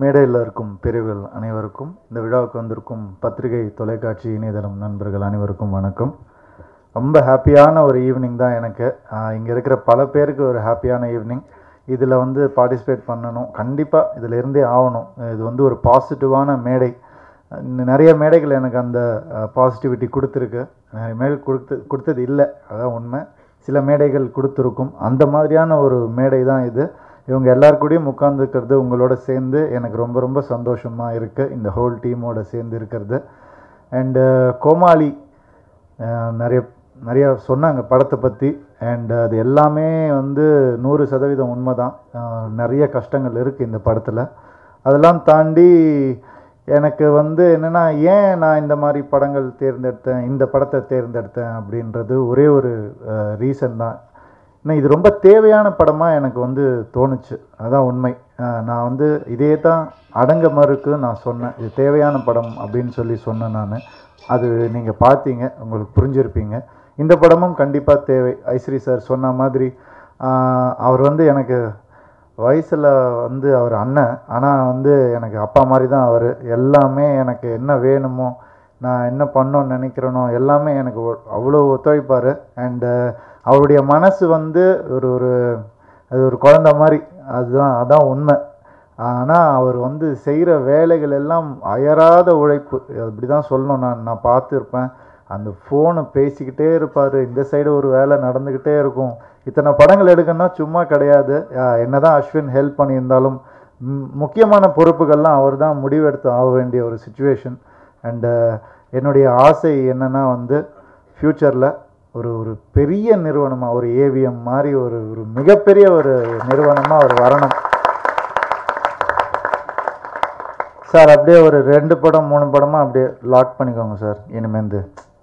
மேடையில் இருக்கும் பிரிவுகள் அனைவருக்கும் இந்த விழாவுக்கு வந்திருக்கும் பத்திரிகை தொலைக்காட்சி இணையதளம் நண்பர்கள் அனைவருக்கும் வணக்கம் ரொம்ப ஹாப்பியான ஒரு ஈவினிங் தான் எனக்கு இங்கே இருக்கிற பல பேருக்கு ஒரு ஹாப்பியான ஈவினிங் இதில் வந்து பார்ட்டிசிபேட் பண்ணணும் கண்டிப்பாக இதில் இருந்தே ஆகணும் இது வந்து ஒரு பாசிட்டிவான மேடை இன்னும் நிறைய மேடைகள் எனக்கு அந்த பாசிட்டிவிட்டி கொடுத்துருக்கு நிறைய மேடை கொடுத்து கொடுத்தது இல்லை அதான் உண்மை சில மேடைகள் கொடுத்துருக்கும் அந்த மாதிரியான ஒரு மேடை தான் இது இவங்க எல்லார் கூடயும் உட்காந்துருக்கிறது உங்களோட சேர்ந்து எனக்கு ரொம்ப ரொம்ப சந்தோஷமாக இருக்குது இந்த ஹோல் டீமோட சேர்ந்து இருக்கிறது அண்டு கோமாளி அஹ், நிறைய நிறைய சொன்னாங்க படத்தை பற்றி அண்ட் அது எல்லாமே வந்து நூறு சதவீதம் உண்மை தான் நிறைய கஷ்டங்கள் இருக்குது இந்த படத்தில் அதெல்லாம் தாண்டி எனக்கு வந்து என்னென்னா ஏன் நான் இந்த மாதிரி படங்கள் தேர்ந்தெடுத்தேன் இந்த படத்தை தேர்ந்தெடுத்தேன் அப்படின்றது ஒரே ஒரு ரீசன் தான் ஏன்னா இது ரொம்ப தேவையான படமாக எனக்கு வந்து தோணுச்சு அதான் உண்மை அஹ் நான் வந்து இதே தான் அடங்க மறுக்கு நான் சொன்னேன் இது தேவையான படம் அப்படின்னு சொல்லி சொன்னேன் நான் அது நீங்கள் பார்த்தீங்க உங்களுக்கு புரிஞ்சிருப்பீங்க இந்த படமும் கண்டிப்பாக தேவை ஐஸ்ரீ சார் சொன்ன மாதிரி ஆஹ் அவர் வந்து எனக்கு வயசில் வந்து அவர் அண்ணன் ஆனால் வந்து எனக்கு அப்பா மாதிரி தான் அவர் எல்லாமே எனக்கு என்ன வேணுமோ நான் என்ன பண்ணணும்னு நினைக்கிறேனோ எல்லாமே எனக்கு ஒ- அவ்வளோ ஒத்துழைப்பார் அண்டு அவருடைய மனசு வந்து ஒரு ஒரு அது ஒரு குழந்த மாதிரி அதுதான் அதான் உண்மை ஆனால் அவர் வந்து செய்கிற வேலைகள் எல்லாம் அயராத உழைப்பு அப்படி தான் சொல்லணும் நான் நான் பார்த்துருப்பேன் அந்த ஃபோனை பேசிக்கிட்டே இருப்பார் இந்த சைடு ஒரு வேலை நடந்துக்கிட்டே இருக்கும் இத்தனை படங்கள் எடுக்கணும்னா சும்மா கிடையாது அஹ் என்னதான் அஸ்வின் ஹெல்ப் பண்ணியிருந்தாலும் ம், முக்கியமான பொறுப்புகள்லாம் அவர் தான் முடிவெடுத்து ஆக வேண்டிய ஒரு சுச்சுவேஷன் அண்டு என்னுடைய ஆசை என்னன்னா வந்து ஃப்யூச்சரில் ஒரு ஒரு பெரிய நிறுவனமாக ஒரு ஏவிஎம் மாதிரி ஒரு ஒரு மிகப்பெரிய ஒரு நிறுவனமாக அவர் வரணும் சார் அப்படியே ஒரு ரெண்டு படம் மூணு படமாக அப்படியே லாக் பண்ணிக்கோங்க சார் இனிமேந்து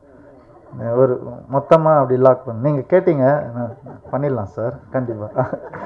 ஒரு மொத்தமாக அப்படி லாக் பண்ணி நீங்கள் கேட்டீங்க நான் பண்ணிடலாம் சார் கண்டிப்பாக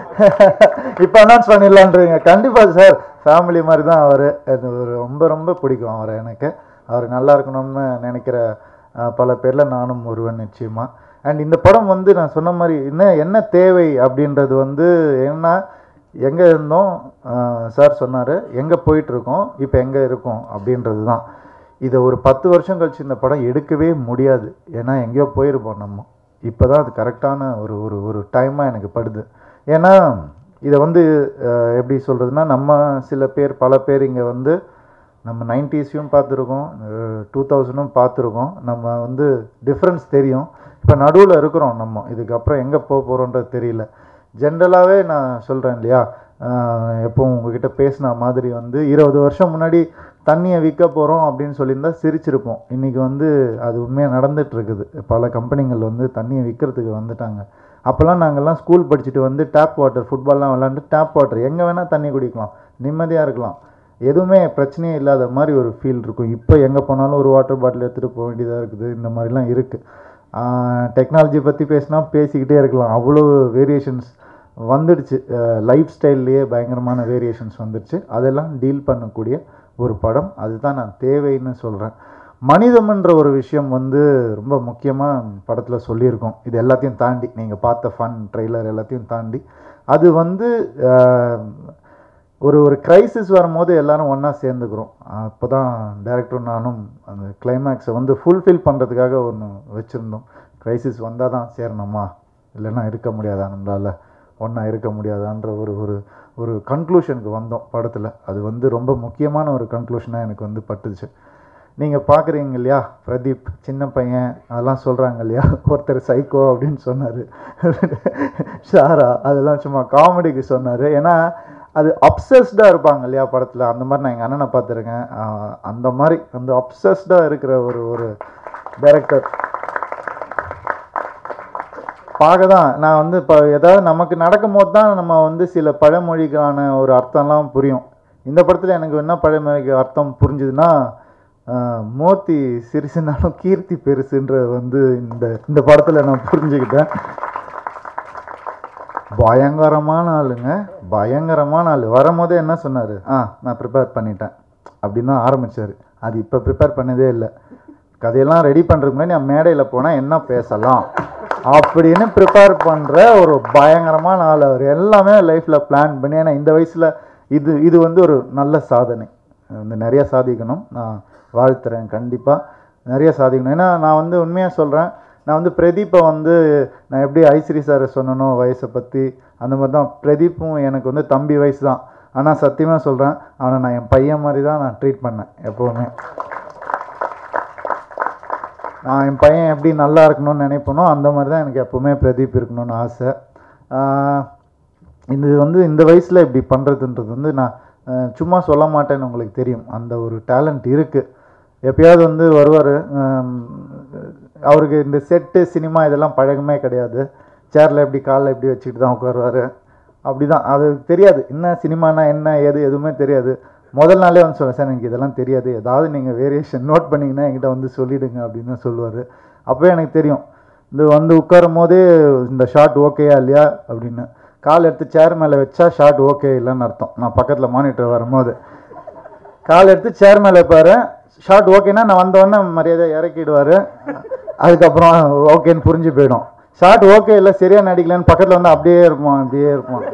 இப்போ அனௌன்ஸ் பண்ணிடலான்றீங்க கண்டிப்பாக சார் ஃபேமிலி மாதிரி தான் அவர் அது ஒரு ரொம்ப ரொம்ப பிடிக்கும் அவரை எனக்கு அவர் நல்லா இருக்கணும்னு நினைக்கிற அஹ், பல பேரில் நானும் ஒருவன் நிச்சயமாக அண்ட் இந்த படம் வந்து நான் சொன்ன மாதிரி என்ன என்ன தேவை அப்படின்றது வந்து என்ன எங்கே இருந்தோம் சார் சொன்னார் எங்கே போயிட்டுருக்கோம் இப்போ எங்கே இருக்கோம் அப்படின்றது தான் இதை ஒரு பத்து வருஷம் கழிச்சு இந்த படம் எடுக்கவே முடியாது ஏன்னா எங்கேயோ போயிருப்போம் நம்ம இப்போ தான் அது கரெக்டான ஒரு ஒரு ஒரு டைமாக எனக்கு படுது ஏன்னா இதை வந்து அஹ், எப்படி சொல்கிறதுனா நம்ம சில பேர் பல பேர் இங்கே வந்து நம்ம நைன்டிஸையும் பார்த்துருக்கோம் டூ தௌசண்டும் பார்த்துருக்கோம் நம்ம வந்து டிஃப்ரென்ஸ் தெரியும் இப்போ நடுவில் இருக்கிறோம் நம்ம இதுக்கப்புறம் எங்கே போக போகிறோன்றது தெரியல ஜென்ரலாகவே நான் சொல்கிறேன் இல்லையா ஆஹ் எப்பவும் உங்ககிட்ட பேசின மாதிரி வந்து இருபது வருஷம் முன்னாடி தண்ணியை விற்க போகிறோம் அப்படின்னு சொல்லியிருந்தா சிரிச்சிருப்போம் இன்றைக்கி வந்து அது உண்மையாக நடந்துட்டு இருக்குது பல கம்பெனிகள் வந்து தண்ணியை விற்கிறதுக்கு வந்துட்டாங்க அப்போல்லாம் நாங்கள்லாம் ஸ்கூல் படிச்சுட்டு வந்து டேப் வாட்டர் ஃபுட்பால்லாம் விளாண்டு டேப் வாட்டர் எங்கே வேணால் தண்ணி குடிக்கலாம் நிம்மதியாக இருக்கலாம் எதுவுமே பிரச்சனையே இல்லாத மாதிரி ஒரு ஃபீல் இருக்கும் இப்போ எங்கே போனாலும் ஒரு வாட்டர் பாட்டில் எடுத்துகிட்டு போக வேண்டியதாக இருக்குது இந்த மாதிரிலாம் இருக்குது டெக்னாலஜி பற்றி பேசினா பேசிக்கிட்டே இருக்கலாம் அவ்வளோ வேரியேஷன்ஸ் வந்துடுச்சு லைஃப் ஸ்டைல்லையே பயங்கரமான வேரியேஷன்ஸ் வந்துடுச்சு அதெல்லாம் டீல் பண்ணக்கூடிய ஒரு படம் அதுதான் நான் தேவைன்னு சொல்கிறேன் மனிதம்ன்ற ஒரு விஷயம் வந்து ரொம்ப முக்கியமாக படத்தில் சொல்லியிருக்கோம் இது எல்லாத்தையும் தாண்டி நீங்கள் பார்த்த ஃபன் ட்ரெய்லர் எல்லாத்தையும் தாண்டி அது வந்து அஹ், ஒரு ஒரு கிரைசிஸ் வரும்போது எல்லாரும் ஒன்றா சேர்ந்துக்கிறோம் அப்போ தான் டேரக்டரும் நானும் அந்த கிளைமேக்ஸை வந்து ஃபுல்ஃபில் பண்ணுறதுக்காக ஒன்று வச்சுருந்தோம் கிரைசிஸ் வந்தால் தான் சேரணுமா இல்லைன்னா இருக்க முடியாதா நம்மளால் ஒன்றா இருக்க முடியாதான்ற ஒரு ஒரு ஒரு கன்க்ளூஷனுக்கு வந்தோம் படத்தில் அது வந்து ரொம்ப முக்கியமான ஒரு கன்க்ளூஷனாக எனக்கு வந்து பட்டுச்சு நீங்கள் பார்க்குறீங்க இல்லையா பிரதீப் சின்ன பையன் அதெல்லாம் சொல்கிறாங்க இல்லையா ஒருத்தர் சைக்கோ அப்படின்னு சொன்னார் ஷாரா அதெல்லாம் சும்மா காமெடிக்கு சொன்னார் ஏன்னா அது அப்சஸ்டாக இருப்பாங்க இல்லையா படத்தில் அந்த மாதிரி நான் எங்கள் அண்ணனை பார்த்துருக்கேன் ஆஹ் அந்த மாதிரி அந்த அப்சஸ்டாக இருக்கிற ஒரு ஒரு டைரக்டர் பார்க்க தான் நான் வந்து இப்போ ஏதாவது நமக்கு நடக்கும்போது தான் நம்ம வந்து சில பழமொழிக்கான ஒரு அர்த்தம்லாம் புரியும் இந்த படத்தில் எனக்கு என்ன பழமொழிக்கு அர்த்தம் புரிஞ்சுதுன்னா ஆஹ், மூர்த்தி சிறுசுனாலும் கீர்த்தி பெருசுன்ற வந்து இந்த இந்த படத்தில் நான் புரிஞ்சுக்கிட்டேன் பயங்கரமான ஆளுங்க பயங்கரமான ஆள் வரும்போதே என்ன சொன்னார் ஆ நான் ப்ரிப்பேர் பண்ணிட்டேன் அப்படின்னு தான் ஆரம்பிச்சார் அது இப்போ ப்ரிப்பேர் பண்ணதே இல்லை கதையெல்லாம் ரெடி பண்ணுறதுக்கு முன்னாடி நான் மேடையில் போனால் என்ன பேசலாம் அப்படின்னு ப்ரிப்பேர் பண்ணுற ஒரு பயங்கரமான ஆள் அவர் எல்லாமே லைஃப்பில் பிளான் பண்ணி ஏன்னா இந்த வயசில் இது இது வந்து ஒரு நல்ல சாதனை வந்து நிறைய சாதிக்கணும் நான் வாழ்த்துறேன் கண்டிப்பாக நிறைய சாதிக்கணும் ஏன்னா நான் வந்து உண்மையாக சொல்கிறேன் நான் வந்து பிரதீப்பை வந்து நான் எப்படி ஐஸ்வரி சாரை சொன்னனோ வயசை பற்றி அந்த மாதிரி தான் பிரதீப்பும் எனக்கு வந்து தம்பி வயசு தான் ஆனால் சத்தியமாக சொல்கிறேன் அவனை நான் என் பையன் மாதிரி தான் நான் ட்ரீட் பண்ணேன் எப்போவுமே நான் என் பையன் எப்படி நல்லா இருக்கணும்னு நினைப்பனோ அந்த மாதிரி தான் எனக்கு எப்போவுமே பிரதீப் இருக்கணும்னு ஆசை ஆஹ் இது வந்து இந்த வயசில் இப்படி பண்ணுறதுன்றது வந்து நான் ஆஹ் சும்மா சொல்ல மாட்டேன்னு உங்களுக்கு தெரியும் அந்த ஒரு டேலண்ட் இருக்குது எப்பயாவது வந்து வருவார் அவருக்கு இந்த செட்டு சினிமா இதெல்லாம் பழக்கமே கிடையாது சேரில் எப்படி காலில் எப்படி வச்சுக்கிட்டு தான் உட்காருவார் அப்படி தான் அது தெரியாது என்ன சினிமானா என்ன ஏது எதுவுமே தெரியாது முதல் நாளே வந்து சொல்லுவேன் சார் எனக்கு இதெல்லாம் தெரியாது ஏதாவது நீங்கள் வேரியேஷன் நோட் பண்ணிங்கன்னா என்கிட்ட வந்து சொல்லிடுங்க அப்படின்னு தான் சொல்லுவார் அப்போவே எனக்கு தெரியும் இந்த வந்து உட்காரும் போதே இந்த ஷாட் ஓகேயா இல்லையா அப்படின்னு கால் எடுத்து சேர் மேலே வச்சா ஷாட் ஓகே இல்லைன்னு அர்த்தம் நான் பக்கத்தில் மானிட்டர் வரும்போது கால் எடுத்து சேர் மேலே வைப்பாரு ஷாட் ஓகேனா நான் வந்தோடனே மரியாதை இறக்கிடுவார் அதுக்கப்புறம் ஓகேன்னு புரிஞ்சு போயிடும் ஷாட் ஓகே இல்லை சரியா நடிக்கலன்னு பக்கத்தில் வந்து அப்படியே இருப்போம் அப்படியே இருப்போம்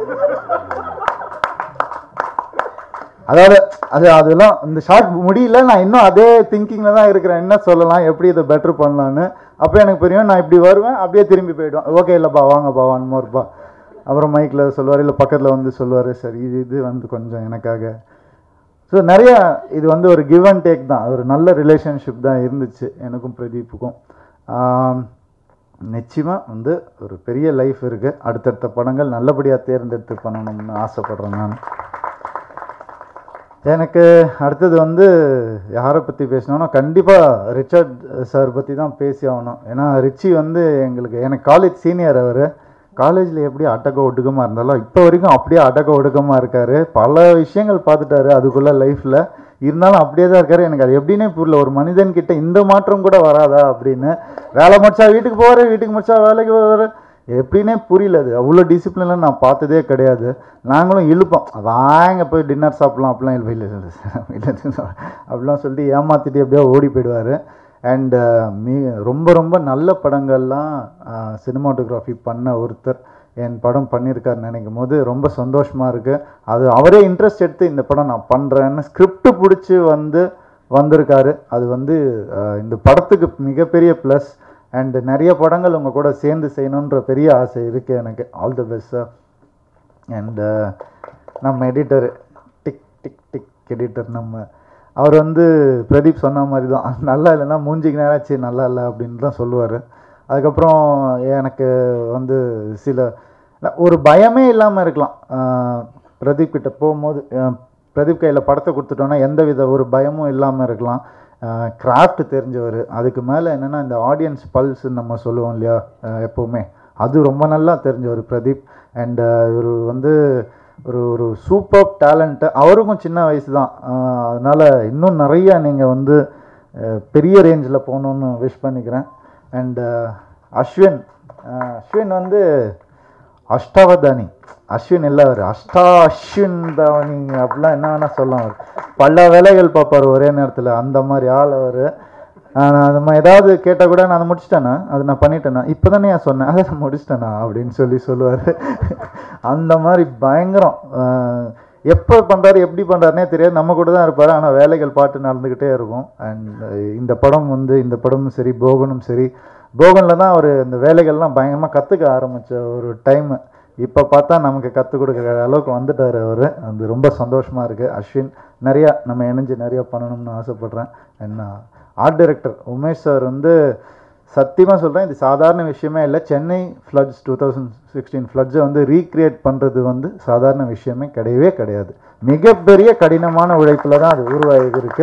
அதாவது அது அதெல்லாம் இந்த ஷார்ட் முடியல நான் இன்னும் அதே திங்கிங்கில் தான் இருக்கிறேன் என்ன சொல்லலாம் எப்படி இதை பெட்டர் பண்ணலான்னு அப்போ எனக்கு புரியும் நான் இப்படி வருவேன் அப்படியே திரும்பி போயிடுவேன் ஓகே இல்லைப்பா வாங்கப்பா ஒன் மோர்ப்பா அப்புறம் மைக்கில் சொல்லுவார் இல்லை பக்கத்தில் வந்து சொல்லுவார் சரி இது இது வந்து கொஞ்சம் எனக்காக ஸோ நிறைய இது வந்து ஒரு கிவ் அண்ட் டேக் தான் ஒரு நல்ல ரிலேஷன்ஷிப் தான் இருந்துச்சு எனக்கும் பிரதீப்புக்கும் ஆம், நிச்சயமா வந்து ஒரு பெரிய லைஃப் இருக்குது அடுத்தடுத்த படங்கள் நல்லபடியாக தேர்ந்தெடுத்து பண்ணணும்னு ஆசைப்படுறேன் நான் எனக்கு அடுத்தது வந்து யாரை பற்றி பேசணும்னா கண்டிப்பாக ரிச்சர்ட் சார் பற்றி தான் பேசி ஆகணும் ஏன்னா ரிச்சி வந்து எங்களுக்கு எனக்கு காலேஜ் சீனியர் அவர் காலேஜில் எப்படி அடக்க ஒடுக்கமாக இருந்தாலும் இப்போ வரைக்கும் அப்படியே அடக்க ஒடுக்கமாக இருக்கார் பல விஷயங்கள் பார்த்துட்டாரு அதுக்குள்ளே லைஃப்பில் இருந்தாலும் அப்படியே தான் இருக்காரு எனக்கு அது எப்படின்னே புரியல ஒரு மனிதன் கிட்ட இந்த மாற்றம் கூட வராதா அப்படின்னு வேலை முடிச்சா வீட்டுக்கு போவார் வீட்டுக்கு முடிச்சா வேலைக்கு போவார் எப்படின்னே புரியல அது அவ்வளோ டிசிப்ளின்லாம் நான் பார்த்ததே கிடையாது நாங்களும் இழுப்போம் வாங்க போய் டின்னர் சாப்பிட்லாம் அப்படிலாம் இல்லை இல்லை இல்லை சார் இல்லை சார் அப்படிலாம் சொல்லிட்டு ஏமாற்றிட்டு எப்படியோ ஓடி போயிடுவார் அண்ட் மீ ரொம்ப ரொம்ப நல்ல படங்கள்லாம் சினிமாட்டோகிராஃபி பண்ண ஒருத்தர் என் படம் பண்ணியிருக்காருன்னு நினைக்கும் போது ரொம்ப சந்தோஷமாக இருக்குது அது அவரே இன்ட்ரெஸ்ட் எடுத்து இந்த படம் நான் பண்ணுறேன்னு ஸ்கிரிப்ட் பிடிச்சி வந்து வந்திருக்காரு அது வந்து அஹ், இந்த படத்துக்கு மிகப்பெரிய ப்ளஸ் அண்ட் நிறைய படங்கள் உங்கள் கூட சேர்ந்து செய்யணுன்ற பெரிய ஆசை இருக்குது எனக்கு all the best sir and நம்ம editor tick tick tick editor நம்ம அவர் வந்து பிரதீப் சொன்ன மாதிரி தான் நல்லா இல்லைன்னா மூஞ்சிக்கு நேராச்சு நல்லா இல்லை அப்படின்னு தான் சொல்லுவார் அதுக்கப்புறம் எனக்கு வந்து சில ஒரு பயமே இல்லாமல் இருக்கலாம் ஆஹ் பிரதீப் கிட்ட போகும்போது ஆஹ் பிரதீப் கையில் படத்தை கொடுத்துட்டோன்னா எந்த வித ஒரு பயமும் இல்லாமல் இருக்கலாம் கிராஃப்ட் தெரிஞ்சவர் அதுக்கு மேலே என்னென்னா இந்த ஆடியன்ஸ் பல்ஸ் நம்ம சொல்லுவோம் இல்லையா ஆஹ் எப்போவுமே அது ரொம்ப நல்லா தெரிஞ்சவர் பிரதீப் அண்ட் இவர் வந்து ஒரு ஒரு சூப்பர் டேலண்ட்டு அவருக்கும் சின்ன வயசு தான் ஆஹ் அதனால இன்னும் நிறைய நீங்கள் வந்து ஆஹ் பெரிய ரேஞ்சில் போகணுன்னு விஷ் பண்ணிக்கிறேன் அண்ட் அஸ்வின் ஆஹ் அஸ்வின் வந்து அஷ்டாவதானி அஸ்வின் இல்லை அவர் அஷ்டா அஸ்வின் தாவணி அப்படிலாம் என்ன வேணால் சொல்லலாம் அவர் பல வேலைகள் பார்ப்பார் ஒரே நேரத்தில் அந்த மாதிரி ஆள் அவர் நான் நம்ம ஏதாவது கேட்டால் கூட நான் அதை முடிச்சிட்டேனா அது நான் பண்ணிட்டேனா இப்போ தானே சொன்னேன் அதை நான் முடிச்சிட்டேனா அப்படின்னு சொல்லி சொல்லுவார் அந்த மாதிரி பயங்கரம் ஆஹ் எப்போ பண்ணுறாரு எப்படி பண்ணுறாருனே தெரியாது நம்ம கூட தான் இருப்பார் ஆனால் வேலைகள் பாட்டு நடந்துக்கிட்டே இருக்கும் அண்ட் இந்த படம் வந்து இந்த படமும் சரி போகனும் சரி போகனில் தான் அவர் இந்த வேலைகள்லாம் பயங்கரமாக கற்றுக்க ஆரம்பித்த ஒரு டைமு இப்போ பார்த்தா நமக்கு கற்றுக் கொடுக்குற அளவுக்கு வந்துட்டார் அவர் அது ரொம்ப சந்தோஷமாக இருக்குது அஸ்வின் நிறையா நம்ம இணைஞ்சு நிறையா பண்ணணும்னு ஆசைப்பட்றேன் என்ன ஆர்ட் டைரக்டர் உமேஷ் சார் வந்து சத்தியமாக சொல்கிறேன் இது சாதாரண விஷயமே இல்லை Chennai floods two thousand sixteen ஃப்ளட்ஸை வந்து ரீக்ரியேட் பண்ணுறது வந்து சாதாரண விஷயமே கிடையவே கிடையாது மிகப்பெரிய கடினமான உழைப்பில் தான் அது உருவாகிருக்கு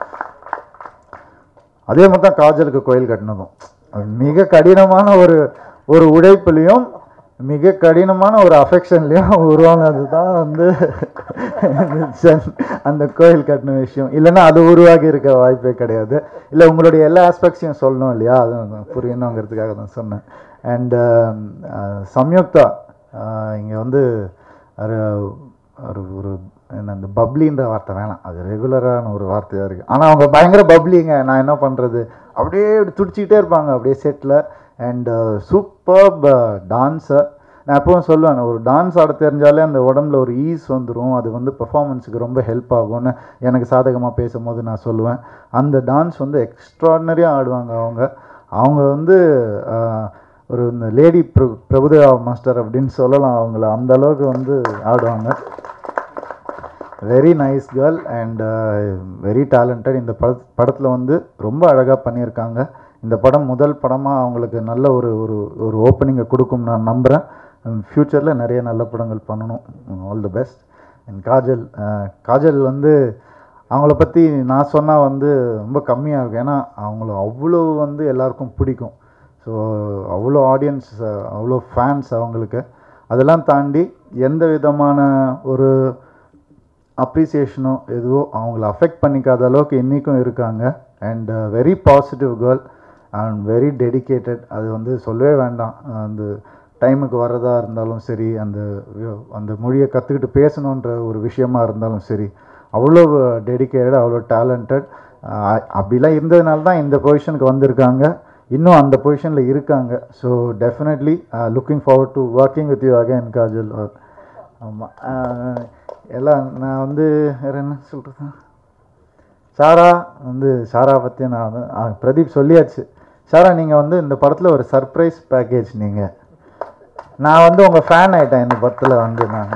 அதே மாதிரி தான் காஜலுக்கு கோயில் கட்டினதும் அது மிக கடினமான ஒரு ஒரு உழைப்புலையும் மிக கடினமான ஒரு அஃபெக்ஷன்லையும் உருவானது தான் வந்து சென்- அந்த கோயில் கட்டின விஷயம் இல்லைன்னா அது உருவாகி இருக்க வாய்ப்பே கிடையாது இல்லை உங்களுடைய எல்லா ஆஸ்பெக்ட்ஸையும் சொல்லணும் இல்லையா அது அது புரியணுங்கிறதுக்காக தான் சொன்னேன் அண்ட் சம்யுக்தா இங்கே வந்து ஒரு ஒரு ஒரு என்ன இந்த பப்ளின்ற வார்த்தை வேணாம் அது ரெகுலரான ஒரு வார்த்தையாக இருக்குது ஆனால் அவங்க பயங்கர பப்ளிங்க நான் என்ன பண்ணுறது அப்படியே இப்படி துடிச்சிக்கிட்டே இருப்பாங்க அப்படியே செட்டில் அண்ட் சூப்பர் டான்ஸர் நான் எப்பவும் சொல்லுவேன் ஒரு டான்ஸ் ஆட தெரிஞ்சாலே அந்த உடம்புல ஒரு ஈஸ் வந்துடும் அது வந்து பெர்ஃபார்மன்ஸுக்கு ரொம்ப ஹெல்ப் ஆகும்னு எனக்கு சாதகமாக பேசும்போது நான் சொல்லுவேன் அந்த டான்ஸ் வந்து எக்ஸ்ட்ராடனரியாக ஆடுவாங்க அவங்க அவங்க வந்து ஆஹ், ஒரு இந்த லேடி பிர பிரபுதேவா மாஸ்டர் அப்படின்னு சொல்லலாம் அவங்கள அந்த அளவுக்கு வந்து ஆடுவாங்க very nice girl and very talented இந்த பட படத்தில் வந்து ரொம்ப அழகாக பண்ணியிருக்காங்க இந்த படம் முதல் படமாக அவங்களுக்கு நல்ல ஒரு ஒரு ஒரு ஓப்பனிங்கை கொடுக்கும் நான் நம்புகிறேன் ஃப்யூச்சரில் நிறைய நல்ல படங்கள் பண்ணணும் all the best and Kajal ah, Kajal வந்து அவங்கள பற்றி நான் சொன்னால் வந்து ரொம்ப கம்மியாக இருக்கும் ஏன்னா அவங்கள அவ்வளோ வந்து எல்லாருக்கும் பிடிக்கும் ஸோ அவ்வளோ ஆடியன்ஸ் அவ்வளோ ஃபேன்ஸ் அவங்களுக்கு அதெல்லாம் தாண்டி எந்த விதமான ஒரு அப்ரிசியேஷனோ எதுவோ அவங்கள அஃபெக்ட் பண்ணிக்காத அளவுக்கு இன்றைக்கும் இருக்காங்க and very positive girl and very dedicated அது வந்து சொல்லவே வேண்டாம் அந்த டைமுக்கு வர்றதா இருந்தாலும் சரி அந்த அந்த மொழியை கற்றுக்கிட்டு பேசணுன்ற ஒரு விஷயமா இருந்தாலும் சரி அவ்வளோ டெடிகேட்டட் அவ்வளோ டேலண்டட் அப்படிலாம் இருந்ததுனால தான் இந்த பொசிஷனுக்கு வந்திருக்காங்க இன்னும் அந்த பொசிஷனில் இருக்காங்க so definitely looking forward to working with you again Kajal ஆமாம் எல்லாம் நான் வந்து வேறு என்ன சொல்கிறது சாரா வந்து சாரா பற்றி நான் வந்து ஆ, பிரதீப் சொல்லியாச்சு சாரா நீங்கள் வந்து இந்த படத்தில் ஒரு சர்ப்ரைஸ் பேக்கேஜ் நீங்கள் நான் வந்து உங்கள் ஃபேன் ஆகிட்டேன் இந்த படத்தில் வந்து நான்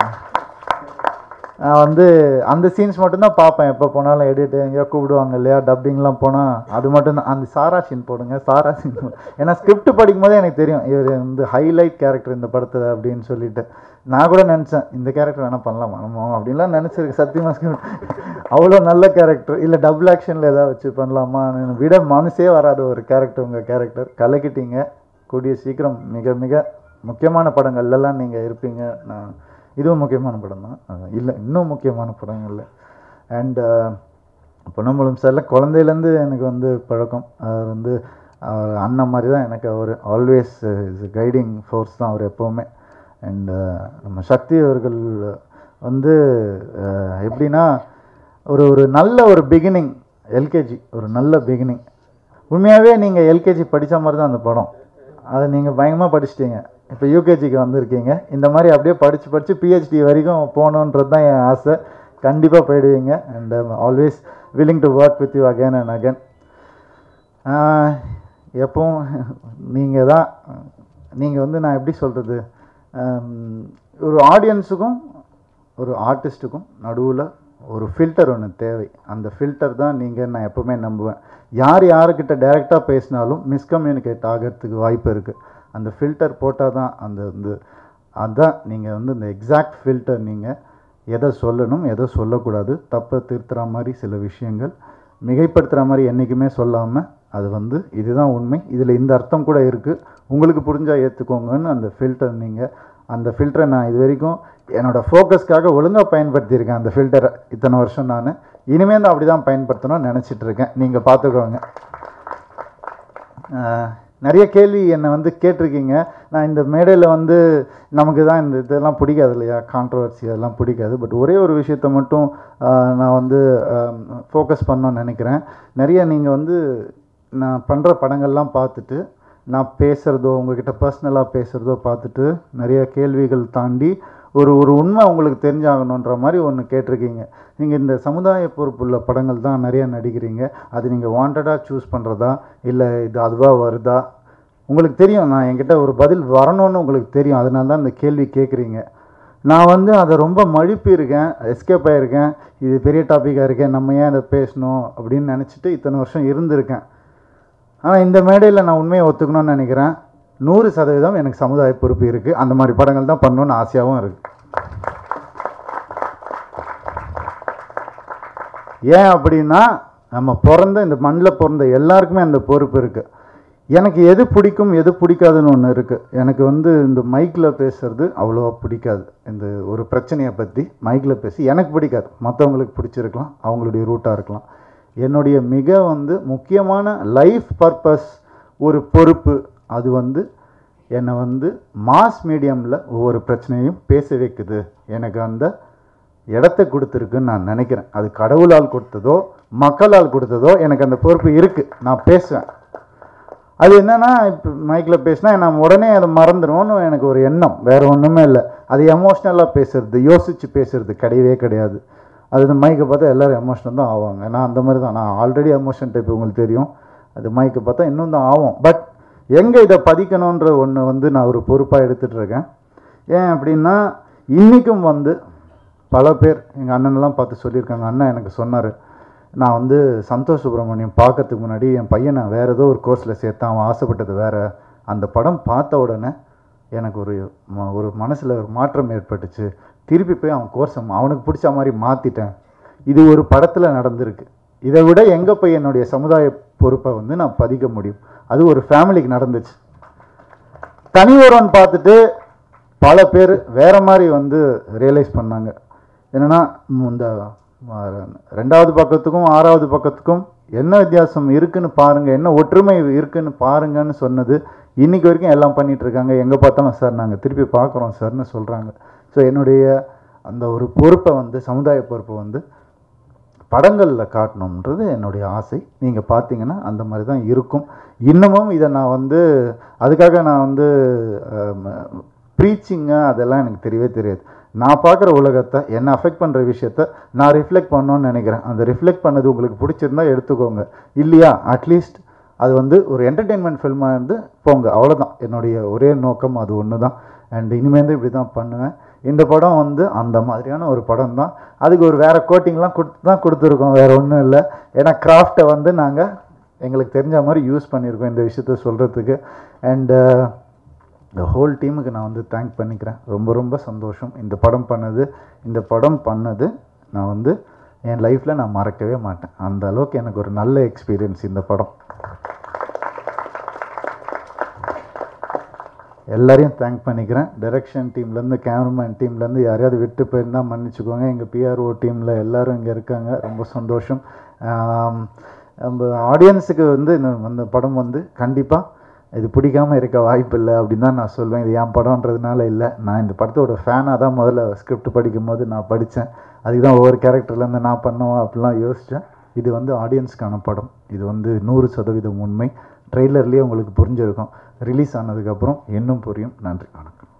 நான் வந்து அந்த சீன்ஸ் மட்டும்தான் பார்ப்பேன் எப்போ போனாலும் எடிட் எங்கேயோ கூப்பிடுவாங்க இல்லையா டப்பிங்லாம் போனால் அது மட்டும்தான் அந்த சாரா சீன் போடுங்க சாரா சீன் ஏன்னா ஸ்கிரிப்ட் படிக்கும் போதே எனக்கு தெரியும் இவர் வந்து ஹைலைட் கேரக்டர் இந்த படத்தில் அப்படின்னு சொல்லிட்டு நான் கூட நினச்சேன் இந்த கேரக்டர் வேணால் பண்ணலாமா நம்ம அப்படின்லாம் நினச்சிருக்கு சத்தியமாக ஸ்கிரிப்ட் அவ்வளோ நல்ல கேரக்டர் இல்லை டபுள் ஆக்ஷனில் ஏதாவது வச்சு பண்ணலாமா விட மனசே வராத ஒரு கேரக்டர் உங்கள் கேரக்டர் கலக்கிட்டீங்க கூடிய சீக்கிரம் மிக மிக முக்கியமான படங்கள்லாம் நீங்கள் இருப்பீங்க நான் இதுவும் முக்கியமான படம் தான் இல்லை இன்னும் முக்கியமான படங்கள்ல அண்ட் பொன்னம்பலம் சாரில் குழந்தையிலேருந்து எனக்கு வந்து பழக்கம் அவர் வந்து அவர் அண்ணன் மாதிரி தான் எனக்கு அவர் ஆல்வேஸ் இஸ் கைடிங் ஃபோர்ஸ் தான் அவர் எப்போவுமே அண்ட் நம்ம சக்தி அவர்கள் வந்து அஹ், எப்படின்னா ஒரு ஒரு நல்ல ஒரு பிகினிங் எல்கேஜி ஒரு நல்ல பிகினிங் உண்மையாகவே நீங்கள் எல்கேஜி படித்த மாதிரி தான் அந்த படம் அதை நீங்கள் பயங்கரமாக படிச்சிட்டீங்க இப்போ யூகேஜிக்கு வந்திருக்கீங்க இந்த மாதிரி அப்படியே படித்து படித்து பிஹெச்டி வரைக்கும் போகணுன்றது தான் என் ஆசை கண்டிப்பாக போயிடுவீங்க and always willing to work with you again and again எப்பவும் நீங்கள் தான் நீங்கள் வந்து நான் எப்படி சொல்கிறது ஒரு ஆடியன்ஸுக்கும் ஒரு ஆர்டிஸ்ட்டுக்கும் நடுவில் ஒரு ஃபில்டர் ஒன்று தேவை அந்த ஃபில்டர் தான் நீங்கள் நான் எப்போவுமே நம்புவேன் யார் யாருக்கிட்ட டைரெக்டாக பேசினாலும் மிஸ்கம்யூனிகேட் ஆகிறதுக்கு வாய்ப்பு இருக்குது அந்த ஃபில்டர் போட்டால் தான் அந்த வந்து அதான் நீங்கள் வந்து இந்த எக்ஸாக்ட் ஃபில்டர் நீங்கள் எதை சொல்லணும் எதை சொல்லக்கூடாது தப்பை திருத்துற மாதிரி சில விஷயங்கள் மிகைப்படுத்துகிற மாதிரி என்றைக்குமே சொல்லாமல் அது வந்து இதுதான் உண்மை இதில் இந்த அர்த்தம் கூட இருக்குது உங்களுக்கு புரிஞ்சால் ஏற்றுக்கோங்கன்னு அந்த ஃபில்டர் நீங்கள் அந்த ஃபில்டரை நான் இது வரைக்கும் என்னோடய ஃபோக்கஸ்க்காக ஒழுங்காக பயன்படுத்தியிருக்கேன் அந்த ஃபில்டரை இத்தனை வருஷம் நான் இனிமேல் தான் அப்படி தான் பயன்படுத்தணும்னு நினச்சிட்டு இருக்கேன் நீங்கள் பார்த்துக்கோங்க ஆஹ், நிறைய கேள்வி என்னை வந்து கேட்டிருக்கீங்க நான் இந்த மேடையில் வந்து நமக்கு தான் இந்த இதெல்லாம் பிடிக்காது இல்லையா கான்ட்ரவர்சி அதெல்லாம் பிடிக்காது பட் ஒரே ஒரு விஷயத்தை மட்டும் ஆஹ், நான் வந்து ஃபோக்கஸ் பண்ணணும்னு நினைக்கிறேன் நிறைய நீங்கள் வந்து நான் பண்ணுற படங்கள்லாம் பார்த்துட்டு நான் பேசுகிறதோ உங்ககிட்ட பர்சனலாக பேசுகிறதோ பார்த்துட்டு நிறைய கேள்விகள் தாண்டி ஒரு ஒரு உண்மை உங்களுக்கு தெரிஞ்சாகணுன்ற மாதிரி ஒன்று கேட்டிருக்கீங்க நீங்கள் இந்த சமுதாய பொறுப்புள்ள படங்கள் தான் நிறைய நடிக்கிறீங்க அது நீங்கள் வாண்டடாக சூஸ் பண்ணுறதா இல்லை இது அதுவாக வருதா உங்களுக்கு தெரியும் நான் என்கிட்ட ஒரு பதில் வரணும்னு உங்களுக்கு தெரியும் அதனால தான் இந்த கேள்வி கேட்குறீங்க நான் வந்து அதை ரொம்ப மழுப்பி இருக்கேன் எஸ்கேப் ஆகிருக்கேன் இது பெரிய டாப்பிக்காக இருக்கேன் நம்ம ஏன் இதை பேசணும் அப்படின்னு நினச்சிட்டு இத்தனை வருஷம் இருந்திருக்கேன் ஆனால் இந்த மேடையில் நான் உண்மையை ஒத்துக்கணும்னு நினைக்கிறேன் நூறு சதவீதம் எனக்கு சமுதாய பொறுப்பு இருக்குது அந்த மாதிரி படங்கள் தான் பண்ணணும்னு ஆசையாகவும் இருக்குது ஏன் அப்படின்னா நம்ம பிறந்த இந்த மண்ணில் பிறந்த எல்லாருக்குமே அந்த பொறுப்பு இருக்குது எனக்கு எது பிடிக்கும் எது பிடிக்காதுன்னு ஒன்று இருக்குது எனக்கு வந்து இந்த மைக்கில் பேசுறது அவ்வளோவா பிடிக்காது இந்த ஒரு பிரச்சனையை பற்றி மைக்கில் பேசி எனக்கு பிடிக்காது மற்றவங்களுக்கு பிடிச்சிருக்கலாம் அவங்களுடைய ரூட்டாக இருக்கலாம் என்னுடைய மிக வந்து முக்கியமான லைஃப் பர்பஸ் ஒரு பொறுப்பு அது வந்து என்னை வந்து மாஸ் மீடியமில் ஒவ்வொரு பிரச்சனையும் பேச வைக்குது எனக்கு அந்த இடத்த கொடுத்துருக்குன்னு நான் நினைக்கிறேன் அது கடவுளால் கொடுத்ததோ மக்களால் கொடுத்ததோ எனக்கு அந்த பொறுப்பு இருக்குது நான் பேசுவேன் அது என்னன்னா இப்போ மைக்கில் பேசினா நம்ம உடனே அதை மறந்துடுவோம்னு எனக்கு ஒரு எண்ணம் வேற ஒன்றுமே இல்லை அது எமோஷ்னலாக பேசுறது யோசிச்சு பேசுறது கிடையவே கிடையாது அது இந்த மைக்கை பார்த்தா எல்லாரும் எமோஷனல் தான் ஆவாங்க நான் அந்த மாதிரி தான் நான் ஆல்ரெடி எமோஷன் டைப் உங்களுக்கு தெரியும் அது மைக்கை பார்த்தா இன்னும் தான் ஆகும் பட் எங்கே இதை பதிக்கணுன்ற ஒன்று வந்து நான் ஒரு பொறுப்பாக எடுத்துகிட்டு இருக்கேன் ஏன் அப்படின்னா இன்றைக்கும் வந்து பல பேர் எங்கள் அண்ணனெல்லாம் பார்த்து சொல்லியிருக்காங்க அண்ணன் எனக்கு சொன்னார் நான் வந்து சந்தோஷ் சுப்ரமணியம் பார்க்கறதுக்கு முன்னாடி என் பையனை வேறு ஏதோ ஒரு கோர்ஸில் சேர்த்தான் அவன் ஆசைப்பட்டது வேறு அந்த படம் பார்த்த உடனே எனக்கு ஒரு ம- ஒரு மனசில் ஒரு மாற்றம் ஏற்பட்டுச்சு திருப்பி போய் அவன் கோர்ஸை அவனுக்கு பிடிச்ச மாதிரி மாற்றிட்டேன் இது ஒரு படத்தில் நடந்திருக்கு இதை விட எங்கே போய் என்னுடைய சமுதாய பொறுப்பை வந்து நான் பதிக்க முடியும் அது ஒரு ஃபேமிலிக்கு நடந்துச்சு தனி ஒருவன் பார்த்துட்டு பல பேர் வேற மாதிரி வந்து ரியலைஸ் பண்ணாங்க என்னன்னா ம், இந்த ஆ, ரெண்டாவது பக்கத்துக்கும் ஆறாவது பக்கத்துக்கும் என்ன வித்தியாசம் இருக்குன்னு பாருங்க என்ன ஒற்றுமை இருக்குன்னு பாருங்கன்னு சொன்னது இன்னைக்கு வரைக்கும் எல்லாம் பண்ணிட்டு இருக்காங்க எங்கே பார்த்தாலும் சார் நாங்கள் திருப்பி பார்க்குறோம் சார்னு சொல்கிறாங்க ஸோ என்னுடைய அந்த ஒரு பொறுப்பை வந்து சமுதாய பொறுப்பை வந்து படங்களில் காட்டணுன்றது என்னுடைய ஆசை நீங்கள் பார்த்தீங்கன்னா அந்த மாதிரி தான் இருக்கும் இன்னமும் இதை நான் வந்து அதுக்காக நான் வந்து ப்ரீச்சிங்க அதெல்லாம் எனக்கு தெரியவே தெரியாது நான் பார்க்குற உலகத்தை என்னை அஃபெக்ட் பண்ணுற விஷயத்த நான் ரிஃப்ளெக்ட் பண்ணணும்னு நினைக்கிறேன் அந்த ரிஃப்ளெக்ட் பண்ணது உங்களுக்கு பிடிச்சிருந்தா எடுத்துக்கோங்க இல்லையா அட்லீஸ்ட் அது வந்து ஒரு என்டர்டெயின்மெண்ட் ஃபில்மாக இருந்து போங்க அவ்வளோதான் என்னுடைய ஒரே நோக்கம் அது ஒன்று தான் அண்ட் இனிமேல் இப்படி தான் பண்ணுவேன் இந்த படம் வந்து அந்த மாதிரியான ஒரு படம் தான் அதுக்கு ஒரு வேறு கோட்டிங்லாம் கொடுத்து தான் கொடுத்துருக்கோம் வேறு ஒன்றும் இல்லை ஏன்னா கிராஃப்டை வந்து நாங்கள் எங்களுக்கு தெரிஞ்ச மாதிரி யூஸ் பண்ணியிருக்கோம் இந்த விஷயத்த சொல்கிறதுக்கு அண்டு இந்த ஹோல் டீமுக்கு நான் வந்து தேங்க் பண்ணிக்கிறேன் ரொம்ப ரொம்ப சந்தோஷம் இந்த படம் பண்ணது இந்த படம் பண்ணது நான் வந்து என் லைஃப்பில் நான் மறக்கவே மாட்டேன் அந்த அளவுக்கு எனக்கு ஒரு நல்ல எக்ஸ்பீரியன்ஸ் இந்த படம் எல்லாரையும் தேங்க் பண்ணிக்கிறேன் டைரக்ஷன் டீம்லேருந்து கேமராமேன் டீம்லேருந்து யாரையாவது விட்டு போயிருந்தா மன்னிச்சுக்கோங்க எங்கள் பிஆர்ஓ டீமில் எல்லாரும் இங்கே இருக்காங்க ரொம்ப சந்தோஷம் ஆம், நம்ம ஆடியன்ஸுக்கு வந்து இந்த அந்த படம் வந்து கண்டிப்பாக இது பிடிக்காம இருக்க வாய்ப்பு இல்லை அப்படின்னு தான் நான் சொல்வேன் இது என் படம்ன்றதுனால இல்லை நான் இந்த படத்தோட ஃபேனாக தான் முதல்ல ஸ்கிரிப்ட் படிக்கும்போது நான் படித்தேன் அதுக்கு தான் ஒவ்வொரு கேரக்டர்லேருந்து நான் பண்ணுவேன் அப்படிலாம் யோசித்தேன் இது வந்து ஆடியன்ஸ்க்கான படம் இது வந்து நூறு சதவீதம் உண்மை ட்ரெய்லர்லேயே உங்களுக்கு புரிஞ்சிருக்கும் ரிலீஸ் ஆனதுக்கப்புறம் இன்னும் புரியும் நன்றி வணக்கம்